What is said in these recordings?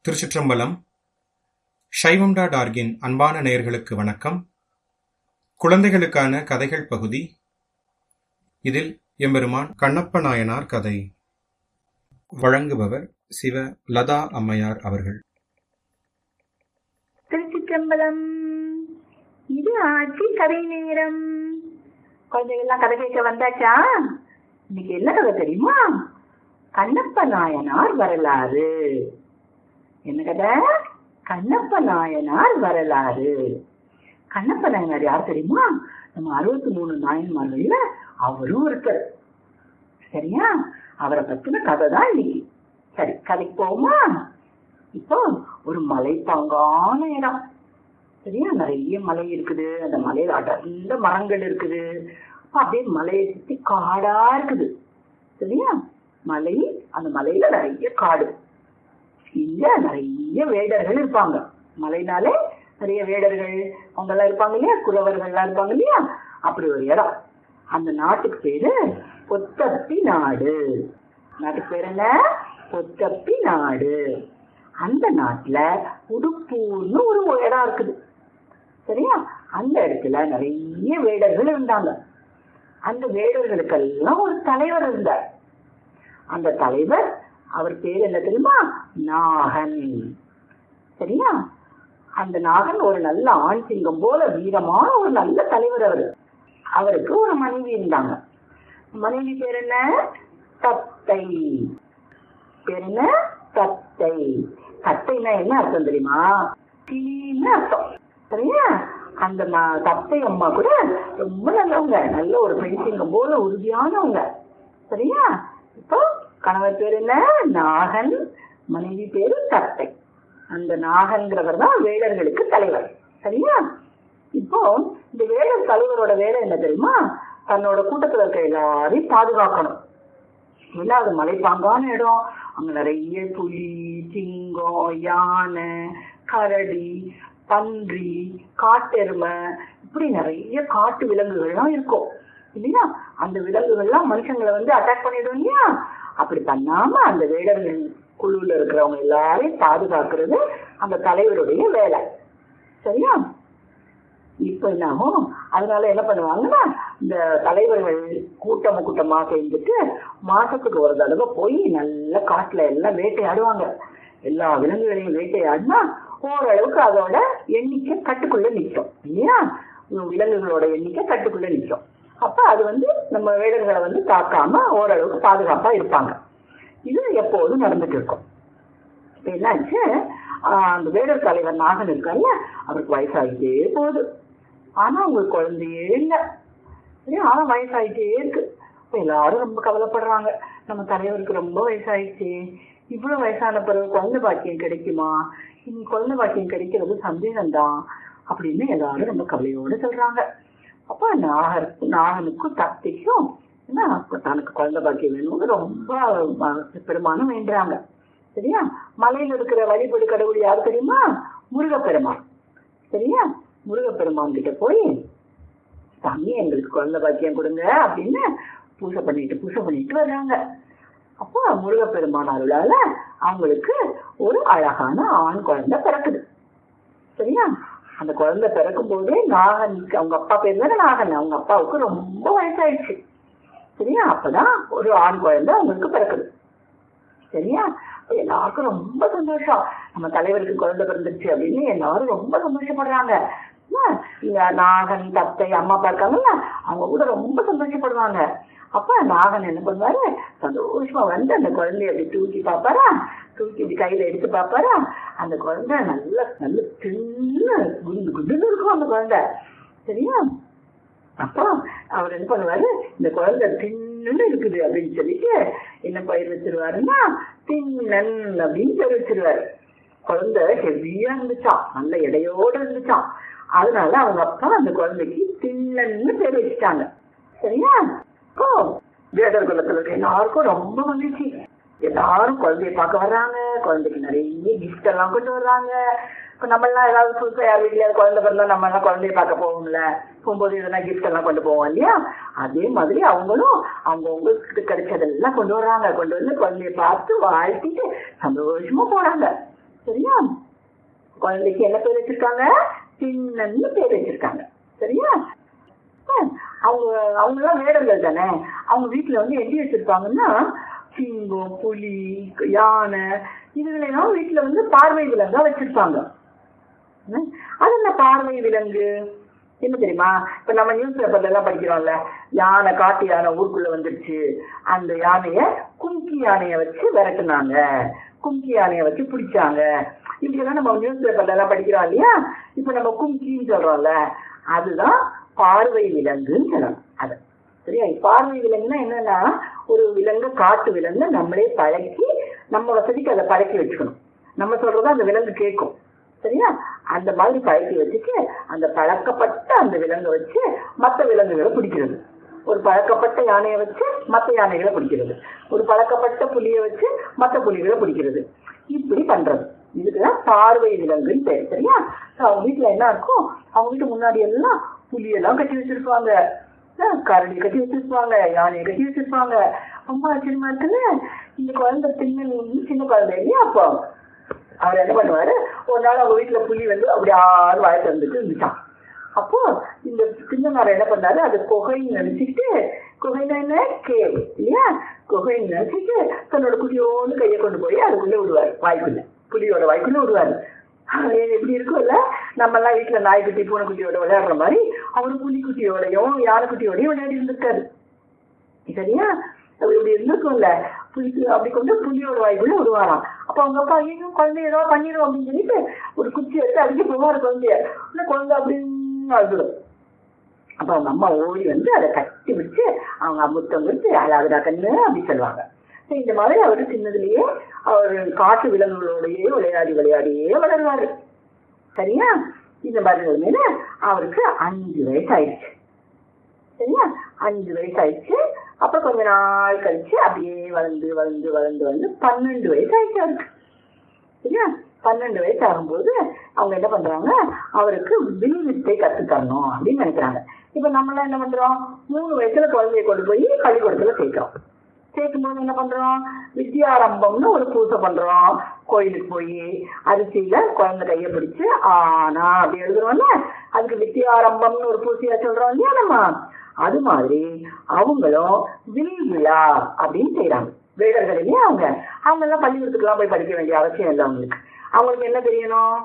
திருச்சிற்றம்பலம் சைவம் டாட் ஆர்கின் அன்பான நேயர்களுக்கு வணக்கம் குழந்தைகளுக்கான கதைகள் பகுதி இதில் எம்பெருமான் கண்ணப்ப நாயனார் கதை வழங்குபவர் சிவ லதா அம்மையார் அவர்கள் திருச்சிற்றம்பலம் இது ஆட்சி கதை நேரம் குழந்தைகள்லாம் கதை கேட்க வந்தாச்சா இன்னைக்கு என்ன கதை தெரியுமா கண்ணப்ப நாயனார் வரலாறு என்ன கதை கண்ணப்ப நாயனார் வரலாறு கண்ணப்ப நாயனார் யார் தெரியுமா நம்ம அறுபத்தி மூணு நாயன்மார்கள்ல அவரும் ஒருத்தர் சரியா அவரை பத்தின கதை தான் இன்னைக்கு சரி கதைக்கு போமா இப்போ ஒரு மலைப்பாங்கான இடம் சரியா நிறைய மலை இருக்குது அந்த மலையில அடர்ந்த மரங்கள் இருக்குது அப்படியே மலையை சுத்தி காடா இருக்குது சரியா மலை அந்த மலையில நிறைய காடு இங்க நிறைய வேடர்கள் இருப்பாங்க மலைனாலே நிறைய வேடர்கள் அவங்க எல்லாம் இருப்பாங்க இல்லையா குறவர்கள் எல்லாம் இருப்பாங்க இல்லையா அப்படி ஒரு இடம் அந்த நாட்டுக்கு பேரு பொத்தப்பி நாடு நாட்டுக்கு பேரு என்ன பொத்தப்பி நாடு அந்த நாட்டுல உடுப்பூர்னு ஒரு இடம் இருக்குது சரியா அந்த இடத்துல நிறைய வேடர்கள் இருந்தாங்க அந்த வேடர்களுக்கெல்லாம் ஒரு தலைவர் இருந்தார் அந்த தலைவர் அவர் பேர் என்ன தெரியுமா நாகன் சரியா அந்த நாகன் ஒரு நல்ல ஆண் சிங்கம் போல வீரமான ஒரு நல்ல தலைவர் அவர் அவருக்கு ஒரு மனைவி இருந்தாங்க மனைவி பேர் என்ன தத்தை பேர் என்ன தத்தை தத்தைனா என்ன அர்த்தம் தெரியுமா கிளின்னு அர்த்தம் சரியா அந்த ம- தத்தை அம்மா கூட ரொம்ப நல்லவங்க நல்ல ஒரு பெண் சிங்கம் போல உறுதியானவங்க சரியா இப்போ கணவர் பேர் என்ன நாகன் மனைவி பேரு தத்தை அந்த நாகன்கிறவர் தான் வேடர்களுக்கு தலைவர் சரியா இப்போ இந்த வேடர் தலைவரோட வேலை என்ன தெரியுமா தன்னோட கூட்டத்துல இருக்க எல்லாரையும் பாதுகாக்கணும் ஏன்னா அது மலைப்பாங்கான இடம் அங்க நிறைய புலி சிங்கம் யானை கரடி பன்றி காட்டெருமை இப்படி நிறைய காட்டு விலங்குகள்லாம் இருக்கும் இல்லையா அந்த விலங்குகள்லாம் மனுஷங்களை வந்து அட்டாக் பண்ணிடும் இல்லையா அப்படி பண்ணாம அந்த வேடர்கள் குழுல இருக்கிறவங்க எல்லாரையும் பாதுகாக்கிறது அந்த தலைவருடைய வேலை சரியா இப்ப என்ன ஆகும் அதனால என்ன பண்ணுவாங்கன்னா இந்த தலைவர்கள் கூட்டம் கூட்டமா சேர்ந்துட்டு மாசத்துக்கு ஒரு தடவை போய் நல்ல காட்டுல எல்லாம் வேட்டையாடுவாங்க எல்லா விலங்குகளையும் வேட்டையாடினா ஓரளவுக்கு அதோட எண்ணிக்கை கட்டுக்குள்ள நிற்கும் இல்லையா உம் விலங்குகளோட எண்ணிக்கை கட்டுக்குள்ள நிற்கும் அப்ப அது வந்து நம்ம வேடர்களை வந்து தாக்காம ஓரளவுக்கு பாதுகாப்பா இருப்பாங்க இது எப்போதும் நடந்துட்டு இருக்கும் இப்ப என்னாச்சு ஆஹ் அந்த வேடர் தலைவர் நாகன் இருக்கார்ல அவருக்கு வயசாகிட்டே போகுது ஆனா அவங்களுக்கு குழந்தையே இல்லை சரி ஆனா வயசாயிட்டே இருக்கு இப்ப எல்லாரும் ரொம்ப கவலைப்படுறாங்க நம்ம தலைவருக்கு ரொம்ப வயசாயிடுச்சு இவ்வளவு வயசான பிறகு குழந்தை பாக்கியம் கிடைக்குமா இனி குழந்தை பாக்கியம் கிடைக்கிறது சந்தேகம்தான் அப்படின்னு எல்லாரும் ரொம்ப கவலையோட சொல்றாங்க அப்ப நாகர் நாகனுக்கும் தத்தைக்கும் என்ன அப்ப தனக்கு குழந்தை பாக்கியம் வேணும்னு ரொம்ப ம- பெருமானம் வேண்டுறாங்க சரியா மலையில இருக்கிற வழிபடு கடவுள் யார் தெரியுமா முருகப்பெருமான் சரியா முருகப்பெருமான் கிட்ட போய் சாமி எங்களுக்கு குழந்தை பாக்கியம் கொடுங்க அப்படின்னு பூஜை பண்ணிட்டு பூஜை பண்ணிட்டு வர்றாங்க அப்போ முருகப்பெருமான் அருளால அவங்களுக்கு ஒரு அழகான ஆண் குழந்தை பிறக்குது சரியா அந்த குழந்தை பிறக்கும் போதே நாகன் அவங்க அப்பா பேர் தானே நாகன் அவங்க அப்பாவுக்கு ரொம்ப வயசாயிடுச்சு சரியா அப்பதான் ஒரு ஆண் குழந்தை அவங்களுக்கு பிறக்குது சரியா அப்ப எல்லாருக்கும் ரொம்ப சந்தோஷம் நம்ம தலைவருக்கு குழந்தை பிறந்துருச்சு அப்படின்னு எல்லாரும் ரொம்ப சந்தோஷப்படுறாங்க என்ன? இந்த நாகன் தத்தை அம்மா அப்பா இருக்காங்கல்ல அவங்க கூட ரொம்ப சந்தோஷப்படுவாங்க அப்ப நாகன் என்ன பண்ணுவாரு சந்தோஷமா வந்து அந்த குழந்தைய அப்படி தூக்கி பாப்பாரா தூக்கி இப்படி கையில எடுத்து பாப்பாரா அந்த குழந்தை நல்ல நல்ல தின்னு குண்டு குண்டுன்னு இருக்கும் அந்த குழந்தை சரியா அப்போ அவர் என்ன பண்ணுவாரு இந்த குழந்தை தின்னு இருக்குது அப்படின்னு சொல்லிட்டு என்ன பயிர் வச்சிருவாருன்னா தின்னன் அப்படின்னு பேர் வச்சிருவாரு குழந்தை ஹெவியா இருந்துச்சாம் நல்ல எடையோட இருந்துச்சாம் அதனால அவங்க அப்பா அந்த குழந்தைக்கு தின்னன்னு பேர் வச்சுட்டாங்க சரியா இப்போ வேடர் குலத்துல இருக்க எல்லாருக்கும் ரொம்ப மகிழ்ச்சி எல்லாரும் குழந்தைய பார்க்க வர்றாங்க குழந்தைக்கு நிறைய கிஃப்ட் எல்லாம் கொண்டு வர்றாங்க இப்ப நம்ம எல்லாம் ஏதாவது புதுசா யார் வீட்லயாவது குழந்தை பிறந்தா நம்ம எல்லாம் குழந்தைய பார்க்க போவோம்ல போகும்போது எதனா கிஃப்ட் எல்லாம் கொண்டு போவோம் இல்லையா அதே மாதிரி அவங்களும் அவங்க உங்களுக்கு கிடைச்சதெல்லாம் கொண்டு வர்றாங்க கொண்டு வந்து குழந்தைய பார்த்து வாழ்த்திட்டு சந்தோஷமா போறாங்க சரியா குழந்தைக்கு என்ன பேர் வச்சிருக்காங்க சின்னன்னு பேர் வச்சிருக்காங்க சரியா ஆ, அவங்க அவங்க எல்லாம் வேடர்கள் தானே அவங்க வீட்டுல வந்து எப்படி வச்சிருப்பாங்கன்னா சிங்கம் புலி யானை இதுகளெல்லாம் வீட்டுல வந்து பார்வை விலங்கா வச்சிருப்பாங்க ம், அது என்ன பார்வை விலங்கு என்ன தெரியுமா இப்ப நம்ம நியூஸ் பேப்பர்ல எல்லாம் படிக்கிறோம்ல யானை காட்டு யானை ஊருக்குள்ள வந்துருச்சு அந்த யானைய கும்கி யானைய வச்சு விரட்டுனாங்க கும்கி யானைய வச்சு பிடிச்சாங்க இப்படி எல்லாம் நம்ம நியூஸ் பேப்பர்ல எல்லாம் படிக்கிறோம் இல்லையா இப்ப நம்ம கும்கின்னு சொல்றோம்ல அதுதான் பார்வை விலங்குன்னு சொல்லணும் அது சரியா பார்வை விலங்குன்னா என்னன்னா ஒரு விலங்கு காட்டு விலங்கு நம்மளே பழக்கி நம்ம வசதிக்கு அதை பழக்கி வச்சுக்கணும் நம்ம சொல்றத அந்த விலங்கு கேட்கும் சரியா அந்த மாதிரி பழக்கி வச்சுட்டு அந்த பழக்கப்பட்ட அந்த விலங்கை வச்சு மற்ற விலங்குகளை பிடிக்கிறது ஒரு பழக்கப்பட்ட யானையை வச்சு மற்ற யானைகளை பிடிக்கிறது ஒரு பழக்கப்பட்ட புலியை வச்சு மற்ற புலிகளை பிடிக்கிறது இப்படி பண்றது இதுக்குதான் பார்வை விலங்குன்னு பேர் சரியா So, அவங்க வீட்டுல என்ன இருக்கும் அவங்க வீட்டு முன்னாடி எல்லாம் புலியெல்லாம் கட்டி வச்சிருப்பாங்க அஹ் கரடி கட்டி வச்சிருப்பாங்க யானையை கட்டி வச்சிருப்பாங்க ரொம்ப ஆச்சரியமா இருக்குல்ல இந்த குழந்தை சின்ன சின்ன குழந்தை இல்லையா அப்போ அவர் என்ன பண்ணுவாரு ஒரு நாள் அவங்க வீட்டுல புலி வந்து அப்படி ஆறு வாய திறந்துட்டு இருந்துச்சான் அப்போ இந்த சின்னமார என்ன பண்ணாரு அது குகைன்னு நினைச்சிட்டு குகைனா என்ன கேவ் இல்லையா குகைன்னு நினைச்சிட்டு தன்னோட குட்டியோடு கையை கொண்டு போய் அதுக்குள்ள விடுவாரு வாய்க்குள்ள புலியோட வாய்க்குள்ள விடுவாரு அது எப்படி இருக்கும்ல நம்ம எல்லாம் வீட்டுல நாய்க்குட்டி பூனைக்குட்டியோட விளையாடுற மாதிரி அவரு புலிக்குட்டியோடையும் யானைக்குட்டியோடையும் விளையாடி இருந்திருக்காரு சரியா அப்படி இப்படி இருந்திருக்கும்ல புலி அப்படி கொண்டு புலியோட வாய்க்குள்ள விடுவாராம் அப்ப அவங்க அப்பா ஐயோ குழந்தை ஏதோ பண்ணிடும் அப்படின்னு சொல்லிட்டு ஒரு குச்சி எடுத்து அடிக்க போவாரு குழந்தைய ஆனா குழந்தை அப்படின்னு அழுதுடும் அப்ப அவங்க அம்மா ஓடி வந்து அதை கட்டி பிடிச்சு அவங்க அமுத்தம் கொடுத்து அழாதுடா கண்ணு அப்படி சொல்லுவாங்க சரி, இந்த மாதிரி அவரு சின்னதுலயே அவர் காட்டு விலங்குகளோடயே விளையாடி விளையாடியே வளருவாரு சரியா இந்த மாதிரி மேல அவருக்கு அஞ்சு வயசு ஆயிடுச்சு சரியா அஞ்சு வயசு ஆயிடுச்சு அப்புறம் கொஞ்ச நாள் கழிச்சு அப்படியே வளர்ந்து வளர்ந்து வளர்ந்து வந்து பன்னெண்டு வயசு ஆயிடுச்சு அவருக்கு சரியா பன்னெண்டு வயசு ஆகும்போது அவங்க என்ன பண்றாங்க அவருக்கு வில் வித்தை கத்து தரணும் அப்படின்னு நினைக்கிறாங்க இப்ப நம்மளாம் என்ன பண்றோம் மூணு வயசுல குழந்தைய கொண்டு போய் பள்ளிக்கூடத்துல சேர்க்கிறோம் சேர்க்கும்போது என்ன பண்றோம் வித்யாரம்பம்னு ஒரு பூசை பண்றோம் கோயிலுக்கு போய் அரிசியில குழந்தை கையை பிடிச்சு ஆனா அப்படி எழுதுறோம்ல அதுக்கு வித்யாரம்பம்னு ஒரு பூசையா சொல்றோம் இல்லையா நம்ம அது மாதிரி அவங்களும் வில் விழா அப்படின்னு செய்யறாங்க வேடர்கள் இல்லையா அவங்க அவங்க எல்லாம் பள்ளிக்கூடத்துக்குலாம் போய் படிக்க வேண்டிய அவசியம் இல்லை அவங்களுக்கு அவங்களுக்கு என்ன தெரியணும்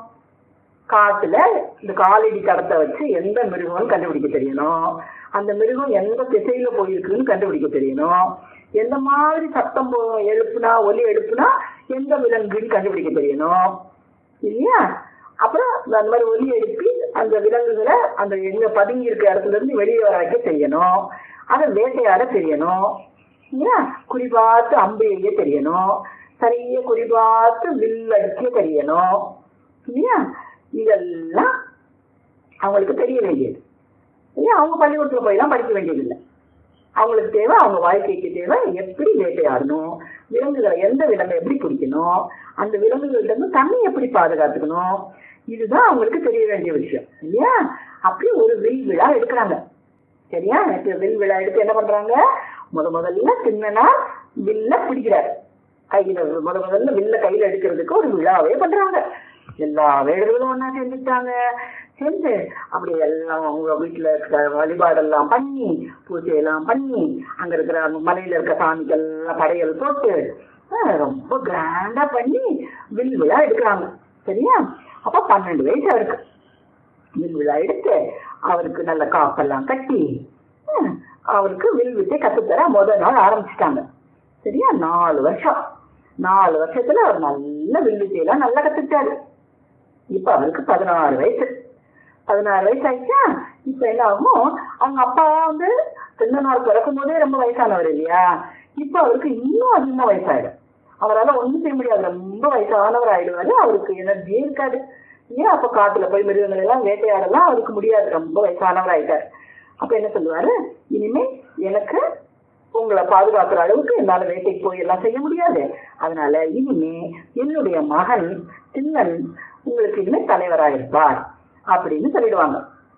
காட்டுல இந்த காலடி தடத்தை வச்சு எந்த மிருகம்னு கண்டுபிடிக்க தெரியணும் அந்த மிருகம் எந்த திசையில போயிருக்குன்னு கண்டுபிடிக்க தெரியணும் எந்த மாதிரி சத்தம் போ- எழுப்புனா ஒலி எழுப்புனா எந்த விலங்குன்னு கண்டுபிடிக்க தெரியணும் இல்லையா அப்புறம் அந்த மாதிரி ஒலி எழுப்பி அந்த விலங்குகளை அந்த எங்க பதுங்கி இருக்க இடத்துல இருந்து வெளியே வர வைக்க செய்யணும் அதை வேட்டையாட தெரியணும் இல்லையா குறிபார்த்து அம்பு எய்ய தெரியணும் சரியா குறிபார்த்து வில் அடிக்க தெரியணும் இல்லையா இதெல்லாம் அவங்களுக்கு தெரிய வேண்டியது இல்லையா அவங்க பள்ளிக்கூடத்துல போயெல்லாம் படிக்க வேண்டியது இல்லை அவங்களுக்கு தேவை அவங்க வாழ்க்கைக்கு தேவை எப்படி வேட்டையாடணும் விலங்குகளை எந்த விலங்கை எப்படி பிடிக்கணும் அந்த விலங்குகள்ட்ட இருந்து தண்ணி எப்படி பாதுகாத்துக்கணும் இதுதான் அவங்களுக்கு தெரிய வேண்டிய விஷயம் இல்லையா அப்படி ஒரு வில் விழா எடுக்கிறாங்க சரியா நேற்று வில் விழா எடுத்து என்ன பண்றாங்க முத முதல்ல சின்னனா வில்ல பிடிக்கிறார் கையில முத முதல்ல வில்ல கையில எடுக்கிறதுக்கு ஒரு விழாவே பண்றாங்க எல்லா வேடர்களும் ஒண்ணா சேர்ந்துட்டாங்க சேர்ந்து அப்படி எல்லாம் அவங்க வீட்டுல இருக்கிற வழிபாடெல்லாம் பண்ணி பூஜையெல்லாம் பண்ணி அங்க இருக்கிற அந்த மலையில இருக்க சாமிக்கெல்லாம் படையல் போட்டு ஆஹ், ரொம்ப கிராண்டா பண்ணி வில் விழா எடுக்கிறாங்க சரியா அப்ப பன்னெண்டு வயசு அவருக்கு வில் விழா எடுத்து அவருக்கு நல்ல காப்பெல்லாம் கட்டி ஹம், அவருக்கு வில் வித்தை கத்துத்தர முதல் நாள் ஆரம்பிச்சிட்டாங்க சரியா நாலு வருஷம் நாலு வருஷத்துல அவர் நல்ல வில் வித்தையெல்லாம் நல்லா கத்துக்கிட்டாரு இப்ப அவருக்கு பதினாறு வயசு பதினாறு வயசு ஆயிடுச்சா இப்ப என்ன ஆகும் அவங்க அப்பா வந்து திருநனார் பிறக்கும் போதே ரொம்ப வயசானவர் இல்லையா இப்ப அவருக்கு இன்னும் அதிகமா வயசாயிடும் அவரால ஒண்ணும் செய்ய முடியாது ரொம்ப வயசானவர் ஆயிடுவாரு அவருக்கு எனர்ஜியே இருக்காது ஏன் அப்ப காட்டுல போய் மிருகங்கள் எல்லாம் வேட்டையாடலாம் அவருக்கு முடியாது ரொம்ப வயசானவர் ஆயிட்டாரு அப்ப என்ன சொல்லுவாரு இனிமே எனக்கு உங்களை பாதுகாக்கிற அளவுக்கு என்னால வேட்டைக்கு போய் எல்லாம் செய்ய முடியாது அதனால இனிமே என்னுடைய மகன் சின்னன் உங்களுக்கு இனிமே தலைவராக இருப்பார் அப்படின்னு சொல்லிடுவாங்க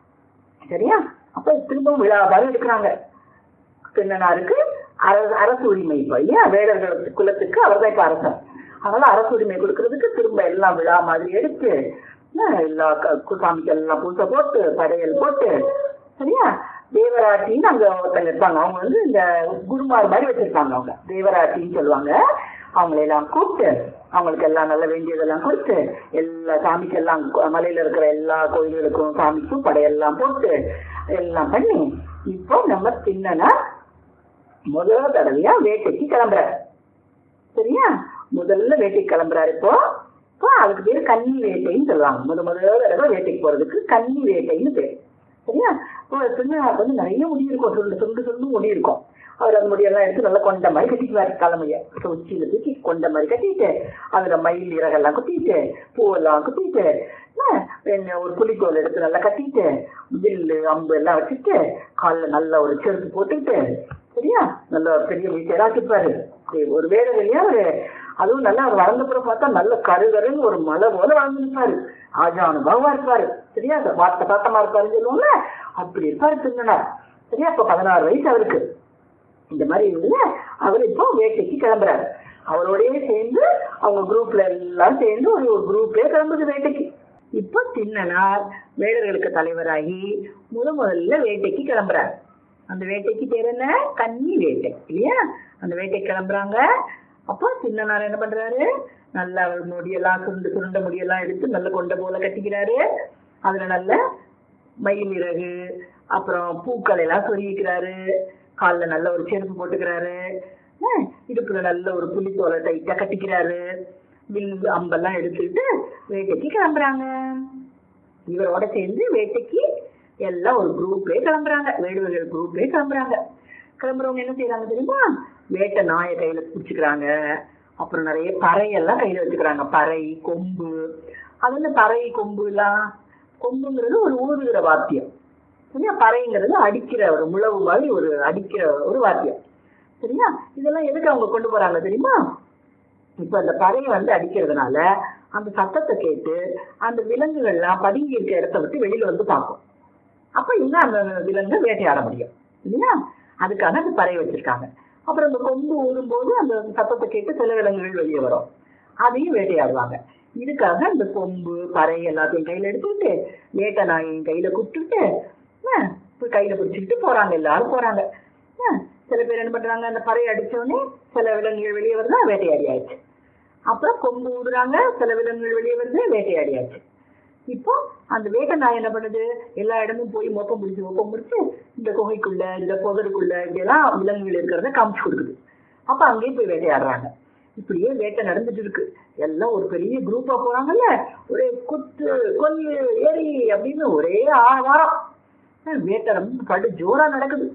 சரியா அப்ப திரும்பவும் விழாபாரம் எடுக்கிறாங்க பின்னனாருக்கு அரசு அரசு உரிமை இப்போ இல்லையா வேடர்கள் குலத்துக்கு அவர் தான் இப்ப அரசர் அதனால அரசு உரிமை கொடுக்கறதுக்கு திரும்ப எல்லாம் விழா மாதிரி எடுத்து அஹ் எல்லா க- கு- சாமிக்கு எல்லாம் பூசை போட்டு படையல் போட்டு சரியா தேவராட்டின்னு அங்க ஒருத்தங்க இருப்பாங்க அவங்க வந்து இந்த குருமார் மாதிரி வச்சிருப்பாங்க அவங்க தேவராட்டின்னு சொல்லுவாங்க அவங்களை எல்லாம் கூப்பிட்டு அவங்களுக்கு எல்லாம் நல்ல வேண்டியதெல்லாம் கொடுத்து எல்லா சாமிக்கு எல்லாம் கு- மலையில இருக்கிற எல்லா கோயில்களுக்கும் சாமிக்கும் படையெல்லாம் போட்டு எல்லாம் பண்ணி இப்போ நம்ம தின்னனா முதல் தடவையா வேட்டைக்கு கிளம்புறாரு சரியா முதல்ல வேட்டைக்கு கிளம்புறாரு இப்போ இப்போ அதுக்கு பேர் கன்னி வேட்டைன்னு சொல்லுவாங்க முத முதல் தடவை வேட்டைக்கு போறதுக்கு கன்னி வேட்டைன்னு பேர் சரியா இப்போ திருநாளுக்கு வந்து நிறைய முடி இருக்கும் சுருண்டு சுருண்டு சுருண்டு முடி இருக்கும் அவர் அந்த முடியெல்லாம் எடுத்து நல்லா கொண்ட மாதிரி கட்டிக்குவார் தலைமைய உச்சியில தூக்கி கொண்ட மாதிரி கட்டிட்டு அதுல மயில் இறகெல்லாம் குத்திட்டு பூவெல்லாம் குத்திட்டு ஆஹ், என்ன ஒரு புலிக்கோல் எடுத்து நல்லா கட்டிட்டு வில்லு அம்பு எல்லாம் வச்சுட்டு காலில் நல்ல ஒரு செருப்பு போட்டுக்கிட்டு சரியா நல்ல ஒரு பெரிய வீட்டெல்லாம் வச்சுப்பாரு ஒரு வேலை இல்லையா அவரு அதுவும் நல்லா அவர் வளர்ந்தப்புறம் பார்த்தா நல்ல கருகருன்னு ஒரு மலை போல வளர்ந்து இருப்பாரு ஆஜானுபாவா இருப்பாரு சரியா அந்த வார்த்தை பாத்தமா இருப்பாருன்னு சொல்லுவோம்ல அப்படி இருப்பாரு திருநனார் சரியா இப்ப பதினாறு வயசு அவருக்கு இந்த மாதிரி இருந்துல அவர் இப்போ வேட்டைக்கு கிளம்புறாரு அவரோடயே சேர்ந்து அவங்க குரூப்ல எல்லாம் சேர்ந்து ஒரு ஒரு குரூப்பே கிளம்புது வேட்டைக்கு இப்போ தின்னனார் வேடர்களுக்கு தலைவராகி முத முதல்ல வேட்டைக்கு கிளம்புறாரு அந்த வேட்டைக்கு பேர் என்ன கன்னி வேட்டை இல்லையா அந்த வேட்டைக்கு கிளம்புறாங்க அப்போ சின்னனார் என்ன பண்றாரு நல்ல அவர் முடியெல்லாம் சுருண்டு சுருண்ட முடியெல்லாம் எடுத்து நல்ல கொண்ட போல கட்டிக்கிறாரு அதுல நல்ல மயில் இறகு அப்புறம் பூக்களை எல்லாம் சொருகிக்கிறாரு கால்ல நல்ல ஒரு செருப்பு போட்டுக்கிறாரு அஹ் இடுப்புல நல்ல ஒரு புலித்தோலை டைட்டா கட்டிக்கிறாரு வில் அம்பெல்லாம் எடுத்துக்கிட்டு வேட்டைக்கு கிளம்புறாங்க இவரோட சேர்ந்து வேட்டைக்கு எல்லாம் ஒரு குரூப்பே கிளம்புறாங்க வேடுவர்கள் குரூப்பே கிளம்புறாங்க கிளம்புறவங்க என்ன செய்யறாங்க தெரியுமா வேட்டை நாயை கையில பிடிச்சிக்கிறாங்க அப்புறம் நிறைய பறையெல்லாம் கையில வச்சுக்கிறாங்க பறை கொம்பு அது வந்து பறை கொம்பு எல்லாம் கொம்புங்கிறது ஒரு ஊதுகிற வாத்தியம் சரியா பறைங்கிறது அடிக்கிற ஒரு முழவு மாதிரி ஒரு அடிக்கிற ஒரு வாத்தியம் சரியா இதெல்லாம் எதுக்கு அவங்க கொண்டு போறாங்க தெரியுமா இப்ப அந்த பறையை வந்து அடிக்கிறதுனால அந்த சத்தத்தை கேட்டு அந்த விலங்குகள்லாம் பதுங்கி இருக்க இடத்த விட்டு வெளியில வந்து பார்க்கும் அப்ப இன்னும் அந்த விலங்கு வேட்டையாட முடியும் இல்லையா அதுக்காக அந்த பறையை வச்சிருக்காங்க அப்புறம் அந்த கொம்பு ஊறும்போது அந்த சத்தத்தை கேட்டு சில விலங்குகள் வெளியே வரும் அதையும் வேட்டையாடுவாங்க இதுக்காக அந்த கொம்பு பறை எல்லாத்தையும் கையில எடுத்துக்கிட்டு வேட்டை நாயின் கையில கூப்பிட்டுட்டு ஆஹ், போய் கையில பிடிச்சிக்கிட்டு போறாங்க எல்லாரும் போறாங்க ஆஹ், சில பேர் என்ன பண்றாங்க அந்த பறையை அடிச்ச உடனே சில விலங்குகள் வெளியே வருதா வேட்டையாடி ஆயிடுச்சு அப்புறம் கொம்பு ஊடுறாங்க சில விலங்குகள் வெளியே வருது வேட்டையாடியாச்சு இப்போ அந்த வேட்டை நாய் என்ன பண்ணுது எல்லா இடமும் போய் மொப்பம் பிடிச்சி மொப்பம் பிடிச்சி இந்த குகைக்குள்ள இந்த புதருக்குள்ள இப்படியெல்லாம் விலங்குகள் இருக்கிறத காமிச்சு கொடுக்குது அப்ப அங்கேயும் போய் வேட்டையாடுறாங்க இப்படியே வேட்டை நடந்துட்டு இருக்கு எல்லாம் ஒரு பெரிய குரூப்பா போறாங்கல்ல ஒரே குத்து கொல்லு ஏறி அப்படின்னு ஒரே ஆவாரம் வேட்டை ரொம்ப படு ஜோரா நடக்குது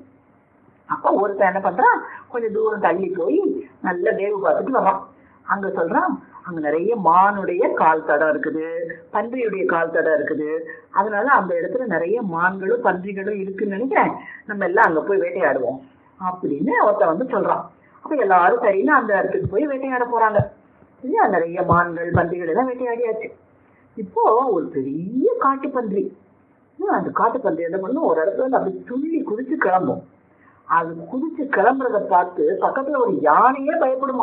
அப்ப ஒருத்தன் என்ன பண்றான் கொஞ்சம் தூரம் தள்ளி போய் நல்ல தேவு பார்த்துட்டு வரான் அங்க சொல்றான் அங்க நிறைய மானுடைய கால் தடம் இருக்குது பன்றியுடைய கால் தடம் இருக்குது அதனால அந்த இடத்துல நிறைய மான்களும் பன்றிகளும் இருக்குன்னு நினைக்கிறேன் நம்ம எல்லாம் அங்க போய் வேட்டையாடுவோம் அப்படின்னு ஒருத்தன் வந்து சொல்றான் அப்ப எல்லாரும் சரின்னு அந்த இடத்துக்கு போய் வேட்டையாட போறாங்க சரியா நிறைய மான்கள் பன்றிகள் எல்லாம் வேட்டையாடியாச்சு இப்போ ஒரு பெரிய காட்டு பன்றி ஹம், அந்த காட்டு பன்றி என்ன பண்ணும் ஒரு இடத்துல இருந்து அப்படி துள்ளி குதிச்சு கிளம்பும் அது குதிச்சு கிளம்புறத பார்த்து பக்கத்துல ஒரு யானையே பயப்படுமா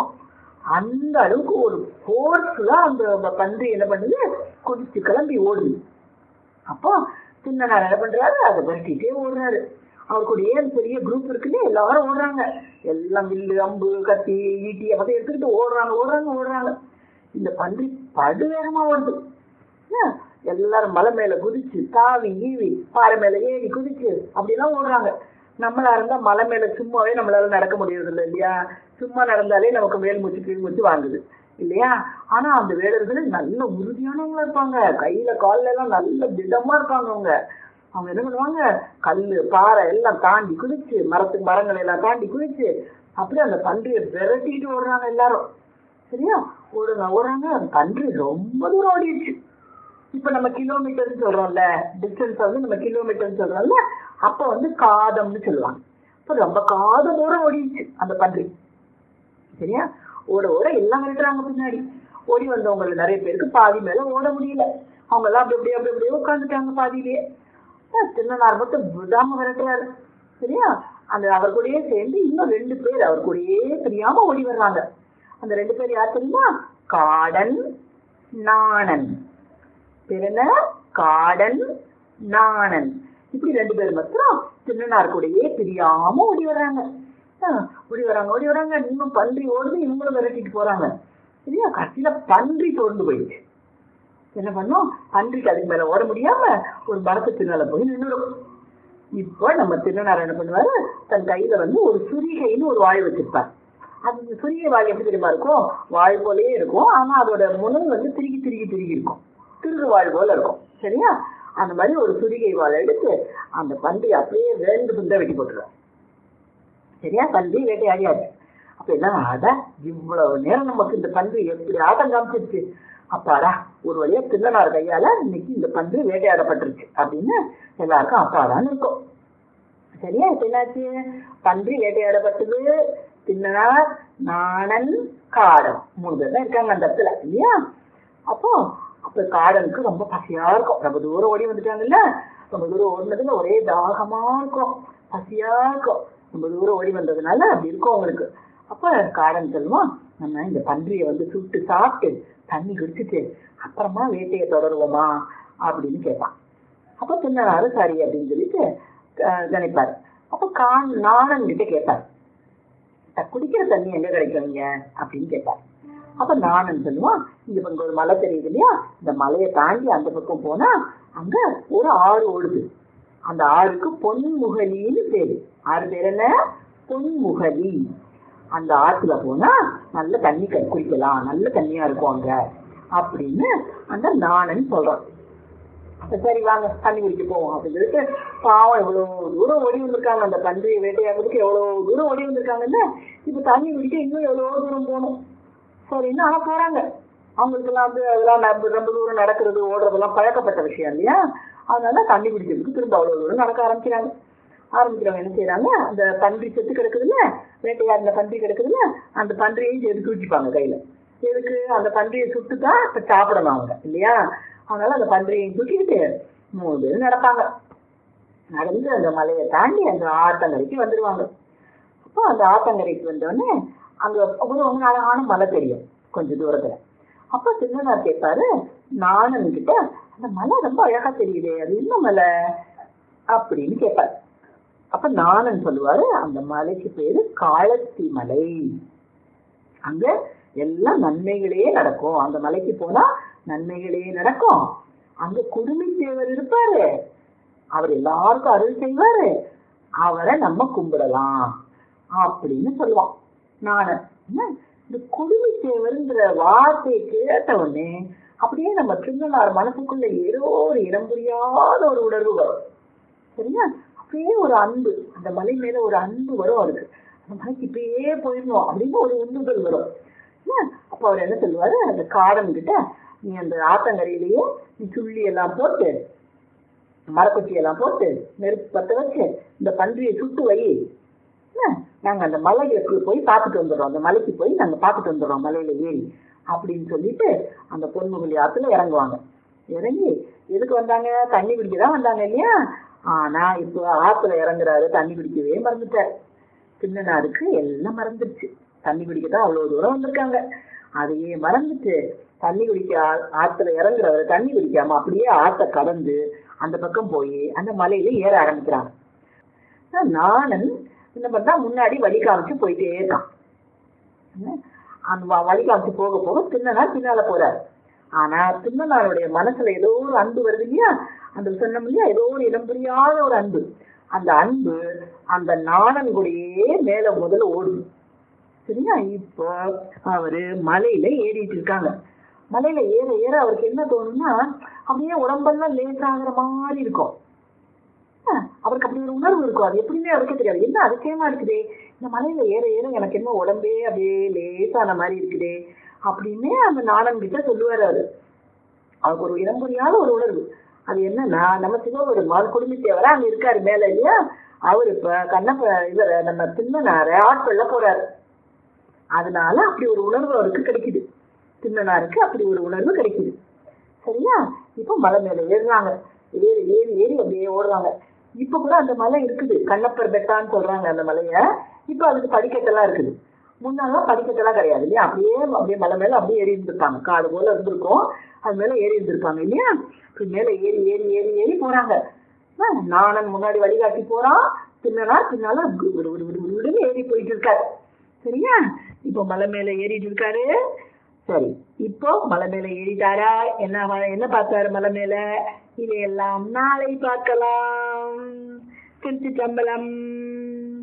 அந்த அளவுக்கு ஒரு ஃபோர்ஸ்ல அந்த பன்றி என்ன பண்ணுது குதிச்சு கிளம்பி ஓடுது அப்போ சின்னனார் என்ன பண்றாரு அதை விரட்டிட்டே ஓடுறாரு அவர் கூட ஏன் பெரிய குரூப் இருக்குல்ல எல்லாரும் ஓடுறாங்க எல்லாம் வில்லு அம்பு கத்தி ஈட்டி அதை எடுத்துக்கிட்டு ஓடுறாங்க ஓடுறாங்க ஓடுறாங்க இந்த பன்றி படு வேகமா ஓடுது என்ன? எல்லாரும் மலை மேல குதிச்சு தாவி ஈவி பாறை மேல ஏறி குதிச்சு அப்படிலாம் ஓடுறாங்க நம்மளா இருந்தா மலை மேல சும்மாவே நம்மளால நடக்க முடியறது இல்லை இல்லையா சும்மா நடந்தாலே நமக்கு மேல் மூச்சு கீழ் மூச்சு வாங்குது இல்லையா ஆனா அந்த வேடர்கள் நல்ல உறுதியானவங்களா இருப்பாங்க கையில கால்ல எல்லாம் நல்ல திடமா இருப்பாங்க அவங்க அவங்க என்ன பண்ணுவாங்க கல்லு பாறை எல்லாம் தாண்டி குதிச்சு மரத்துக்கு மரங்களை எல்லாம் தாண்டி குதிச்சு அப்படியே அந்த பன்றியை விரட்டிட்டு ஓடுறாங்க எல்லாரும் சரியா ஓடுங்க ஓடுறாங்க அந்த பன்றி ரொம்ப தூரம் ஓடிடுச்சு இப்ப நம்ம கிலோமீட்டர்னு சொல்றோம்ல டிஸ்டன்ஸ் வந்து நம்ம கிலோமீட்டர்னு சொல்றோம்ல அப்ப வந்து காதம்னு சொல்லுவாங்க இப்ப ரொம்ப காத தூரம் ஓடிடுச்சு அந்த பன்றி சரியா ஓட ஓட எல்லாம் விரட்டுறாங்க பின்னாடி ஓடி வந்தவங்க நிறைய பேருக்கு பாதி மேல ஓட முடியல அவங்க எல்லாம் அப்படி அப்படியே அப்படி அப்படியே உட்காந்துட்டாங்க பாதியிலேயே சின்னனார் மட்டும் விடாம விரட்டுறாரு சரியா அந்த அவர் கூடயே சேர்ந்து இன்னும் ரெண்டு பேர் அவர் கூடயே தெரியாம ஓடி வர்றாங்க அந்த ரெண்டு பேர் யார் தெரியுமா காடன் நாணன் பேர் என்ன காடன் நாணன் இப்படி ரெண்டு பேர் மாத்திரம் திருநார் கூடயே பிரியாம ஓடி வர்றாங்க ஆ, ஓடி வராங்க ஓடி வராங்க இன்னும் பன்றி ஓடுது இவங்களும் விரட்டிட்டு போறாங்க சரியா கடைசியில பன்றி தோர்ந்து போயிடுச்சு என்ன பண்ணும் பன்றிக்கு அதுக்கு மேல ஓட முடியாம ஒரு மரத்து பின்னால போய் நின்றுடும் இப்போ நம்ம திருநார் என்ன பண்ணுவாரு தன் கையில வந்து ஒரு சுரிகைன்னு ஒரு வாய் வச்சிருப்பார் அது இந்த சுரிகை வாய் எப்படி தெரியுமா இருக்கும் வாய் போலயே இருக்கும் ஆனா அதோட முனை வந்து திருகி திருகி திருகி இருக்கும் திருகு வாய் போல இருக்கும் சரியா அந்த மாதிரி ஒரு சுரிகை வாழை எடுத்து அந்த பன்றி அப்படியே ரெண்டு துண்டா வெட்டி போட்டுருவார் சரியா பன்றி வேட்டையாடியாச்சு அப்ப என்ன அட இவ்வளவு நேரம் நமக்கு இந்த பன்றி எப்படி ஆட்டம் காமிச்சிருச்சு அப்பாடா ஒரு வழியா திருநனார் கையால இன்னைக்கு இந்த பன்றி வேட்டையாடப்பட்டுருச்சு அப்படின்னு எல்லாருக்கும் அப்பாடான்னு இருக்கும் சரியா இப்ப என்னாச்சு பன்றி வேட்டையாடப்பட்டது தின்னனார் நாணன் காடன் மூணு பேர் தான் இருக்காங்க அந்த இடத்துல இல்லையா அப்போ அப்ப காடனுக்கு ரொம்ப பசியா இருக்கும் ரொம்ப தூரம் ஓடி வந்துட்டாங்கல்ல ரொம்ப தூரம் ஓடினதுல ஒரே தாகமா இருக்கும் பசியா இருக்கும் ரொம்ப தூரம் ஓடி வந்ததுனால அப்படி இருக்கும் அவங்களுக்கு அப்ப காடன் சொல்லுவான் நம்ம இந்த பன்றியை வந்து சுட்டு சாப்பிட்டு தண்ணி குடிச்சிட்டு அப்புறமா வேட்டையை தொடருவோமா அப்படின்னு கேட்பான் அப்ப தின்னனாரு சரி அப்படின்னு சொல்லிட்டு அஹ், நினைப்பாரு அப்ப கான் நாணன் கிட்ட கேட்பார் "அஹ், குடிக்கிற தண்ணி எங்க கிடைக்கும் இங்க அப்படின்னு கேட்பார் அப்ப நாணன் சொல்லுவான் இங்க இங்க ஒரு மலை தெரியுது இல்லையா இந்த மலையை தாண்டி அந்த பக்கம் போனா அங்க ஒரு ஆறு ஓடுது அந்த ஆறுக்கு பொன்முகலின்னு பேரு ஆறு பேர் என்ன பொன்முகலி அந்த ஆத்துல போனா நல்ல தண்ணி க- குடிக்கலாம் நல்ல தண்ணியா இருக்கும் அங்க அப்படின்னு அந்த நாணன் சொல்றான் அப்ப சரி வாங்க தண்ணி குடிக்க போவோம் அப்படின்னு சொல்லிட்டு பாவம் எவ்வளவு தூரம் ஓடி வந்திருக்காங்க அந்த பன்றியை வேட்டையாடுறதுக்கு எவ்வளவு தூரம் ஓடி வந்திருக்காங்கல்ல இப்ப தண்ணி குடிக்க இன்னும் எவ்வளவு தூரம் போகணும் சரின்னு ஆனா போறாங்க அவங்களுக்கெல்லாம் வந்து அதெல்லாம் நம்ப- ரொம்ப தூரம் நடக்கிறது ஓடுறதெல்லாம் பழக்கப்பட்ட விஷயம் இல்லையா அதனால தண்ணி குடிக்கிறதுக்கு திரும்ப அவ்வளவு தூரம் நடக்க ஆரம்பிக்கிறாங்க ஆரம்பிக்கிறவங்க என்ன செய்யறாங்க அந்த பன்றி செத்து கிடக்குதுல்ல வேட்டையாடின பன்றி கிடக்குதுல்ல அந்த பன்றியையும் சேர்த்து தூக்கிப்பாங்க கையில எதுக்கு அந்த பன்றியை சுட்டு தான் இப்ப சாப்பிடணும் அவங்க இல்லையா அதனால அந்த பன்றியையும் தூக்கிக்கிட்டு மூணு பேரும் நடப்பாங்க நடந்து அந்த மலையை தாண்டி அந்த ஆத்தங்கரைக்கு வந்துருவாங்க அப்போ அந்த ஆத்தங்கரைக்கு வந்தோடனே அங்க ஒரு ஒரு அழகான மலை தெரியும் கொஞ்சம் தூரத்துல அப்போ சின்னனார் கேட்பாரு நாணன் கிட்ட அந்த மலை ரொம்ப அழகா தெரியுதே அது என்ன மலை அப்படின்னு கேட்பாரு அப்ப நாணன் சொல்லுவாரு அந்த மலைக்கு பேரு காளத்தி மலை அங்க எல்லாம் நன்மைகளே நடக்கும் அந்த மலைக்கு போனா நன்மைகளே நடக்கும் அங்க குடுமி தேவர் இருப்பாரு அவர் எல்லாருக்கும் அருள் செய்வாரு அவரை நம்ம கும்பிடலாம் அப்படின்னு சொல்லுவான் நானு என்ன இந்த குடுமி தேவருங்கிற வார்த்தையை கேட்ட உடனே அப்படியே நம்ம திருநள்ளார் மனசுக்குள்ள ஏதோ ஒரு இனம் புரியாத ஒரு உணர்வு வரும் சரியா அப்படியே ஒரு அன்பு அந்த மலை மேல ஒரு அன்பு வரும் அவருக்கு அந்த மலைக்கு இப்பயே போயிடணும் அப்படின்னு ஒரு உந்துதல் வரும் என்ன? அப்ப அவர் என்ன சொல்லுவாரு அந்த காடன் கிட்ட நீ அந்த ஆத்தங்கரையிலேயே நீ சுள்ளி எல்லாம் போட்டு மரக்குச்சி எல்லாம் போட்டு நெருப்பு பத்த வச்சு இந்த பன்றியை சுட்டு வை என்ன? நாங்க அந்த மலைக்கு போய் பார்த்துட்டு வந்துடுறோம் அந்த மலைக்கு போய் நாங்க பார்த்துட்டு வந்துடுறோம் மலையில ஏறி அப்படின்னு சொல்லிட்டு அந்த பொன்முகலி ஆத்துல இறங்குவாங்க இறங்கி எதுக்கு வந்தாங்க தண்ணி குடிக்க தான் வந்தாங்க இல்லையா ஆனா இப்போ ஆத்துல இறங்குறாரு தண்ணி குடிக்கவே மறந்துட்டார் சின்னனாருக்கு எல்லாம் மறந்துடுச்சு தண்ணி குடிக்க தான் அவ்வளவு தூரம் வந்திருக்காங்க அதையே மறந்துட்டு தண்ணி குடிக்க ஆ- ஆத்துல இறங்குறவர் தண்ணி குடிக்காம அப்படியே ஆத்த கடந்து அந்த பக்கம் போய் அந்த மலையில ஏற ஆரம்பிக்கிறாங்க ஆனா நாணன் என்ன பண்ணா முன்னாடி வழி காமிச்சு போயிட்டே இருக்கான் என்ன? அந்த வ- வழி காமிச்சு போக போக தின்னனார் பின்னால போறாரு ஆனா தின்னனாருடைய மனசுல ஏதோ ஒரு அன்பு வருது இல்லையா அந்த சொன்னோம் இல்லையா ஏதோ ஒரு இடம் புரியாத ஒரு அன்பு அந்த அன்பு அந்த நாணன் கூடயே மேல முதல்ல ஓடுது சரியா இப்போ அவரு மலையில ஏறிட்டு இருக்காங்க மலையில ஏற ஏற அவருக்கு என்ன தோணும்னா அப்படியே உடம்பெல்லாம் லேசாகிற மாதிரி இருக்கும் ஆஹ் அவருக்கு அப்படி ஒரு உணர்வு இருக்கும் அது எப்படியுமே அவருக்கே தெரியாது என்ன அதிசயமா இருக்குதே இந்த மலையில ஏற ஏற எனக்கு என்ன உடம்பே அப்படியே லேசான மாதிரி இருக்குதே அப்படின்னு அந்த நாணன் கிட்ட சொல்லுவாரு அவரு அவருக்கு ஒரு இடம் புரியாத ஒரு உணர்வு அது என்னன்னா நம்ம சிவபெருமான் குடும்பத்தேவரா அங்க இருக்காரு மேல இல்லையா அவர் இப்ப கண்ணப்ப இவர நம்ம தின்னனார ஆட்கொள்ள போறாரு அதனால அப்படி ஒரு உணர்வு அவருக்கு கிடைக்குது தின்னனாருக்கு அப்படி ஒரு உணர்வு கிடைக்குது சரியா இப்போ மலை மேல ஏறுறாங்க ஏறி ஏறி ஏறி அப்படியே ஓடுறாங்க இப்ப கூட அந்த மலை இருக்குது கண்ணப்பர் பெட்டான்னு சொல்றாங்க அந்த மலைய இப்ப அதுக்கு படிக்கட்டெல்லாம் இருக்குது முன்னாலாம் படிக்கட்டெல்லாம் கிடையாது இல்லையா அப்படியே அப்படியே மலை மேல அப்படியே ஏறி இருந்திருப்பாங்க காடு போல இருந்திருக்கும் அது மேல ஏறி இருந்திருப்பாங்க இல்லையா இப்படி மேல ஏறி ஏறி ஏறி ஏறி போறாங்க ஆ, நாணன் முன்னாடி வழிகாட்டி போறான் பின்னனா பின்னால விடு விடு விடு விடு விடுன்னு ஏறி போயிட்டு இருக்காரு சரியா இப்போ மலை மேல ஏறிட்டு இருக்காரு சரி இப்போ மலை மேல ஏறிட்டாரா என்ன வ- என்ன பார்த்தாரு மலை மேல இதையெல்லாம் நாளை பார்க்கலாம் திருச்சி சம்பளம்